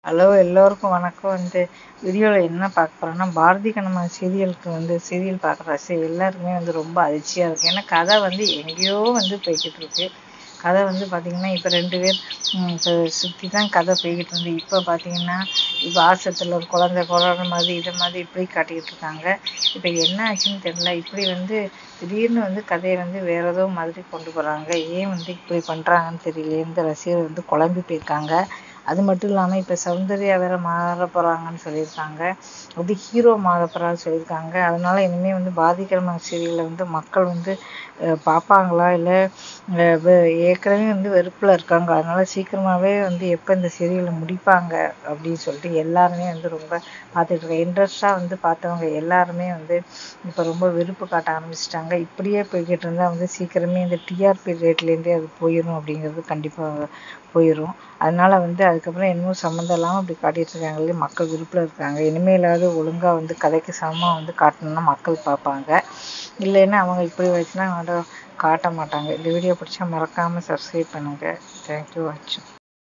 hello எல்லோருக்கும் வணக்கம் இந்த வீடியோவில் என்ன பார்க்க போகிறோன்னா பாரதி கண்ணம்மா சீரியலுக்கு வந்து சீரியல் பார்க்குற ரசிகர் எல்லாருக்குமே வந்து ரொம்ப அதிர்ச்சியாக இருக்குது ஏன்னா கதை வந்து எங்கேயோ வந்து போய்கிட்டு இருக்கு கதை வந்து பார்த்திங்கன்னா இப்போ ரெண்டு பேர் இப்போ சுற்றி தான் கதை போய்கிட்டு இருந்து இப்போ பார்த்திங்கன்னா இப்போ ஆஸ்பத்திரியில் ஒரு குழந்த குழந்த மாதிரி இதை மாதிரி இப்படி காட்டிக்கிட்டு இருக்காங்க இப்போ என்ன ஆச்சுன்னு தெரியல இப்படி வந்து திடீர்னு வந்து கதையை வந்து வேறு ஏதோ மாதிரி கொண்டு போகிறாங்க ஏன் வந்து இப்படி பண்ணுறாங்கன்னு தெரியலேருந்து ரசிகர் வந்து குழம்பி போயிருக்காங்க அது மட்டும் இல்லாமல் இப்போ சௌந்தர்யா வேற மாற போகிறாங்கன்னு சொல்லியிருக்காங்க அது ஹீரோ மாற போகிறான்னு சொல்லியிருக்காங்க அதனால இனிமேல் வந்து பாதிக்கிற சீரியலில் வந்து மக்கள் வந்து பார்ப்பாங்களா இல்லை ஏற்கனவே வந்து வெறுப்பில் இருக்காங்க அதனால சீக்கிரமாகவே வந்து எப்போ இந்த சீரியலை முடிப்பாங்க அப்படின்னு சொல்லிட்டு எல்லாருமே வந்து ரொம்ப பார்த்துட்டு இருக்காங்க இன்ட்ரெஸ்டாக வந்து பார்த்தவங்க எல்லாருமே வந்து இப்போ ரொம்ப வெறுப்பு காட்ட ஆரம்பிச்சிட்டாங்க இப்படியே போய்கிட்டு இருந்தால் வந்து சீக்கிரமே இந்த டிஆர்பி ரேட்லேருந்தே அது போயிடும் அப்படிங்கிறது கண்டிப்பாக போயிடும் அதனால வந்து அதுக்கப்புறம் என்னமோ சம்மந்தம் இல்லாமல் அப்படி காட்டிகிட்டு இருக்காங்களே மக்கள் விருப்பில் இருக்காங்க இனிமேலாவது ஒழுங்காக வந்து கதைக்கு சமமாக வந்து காட்டணும்னா மக்கள் பார்ப்பாங்க இல்லைன்னா அவங்க இப்படி வச்சுனா காட்ட மாட்டாங்க இந்த வீடியோ பிடிச்சா மறக்காமல் சப்ஸ்கிரைப் பண்ணுங்கள் தேங்க்யூ வாட்சிங்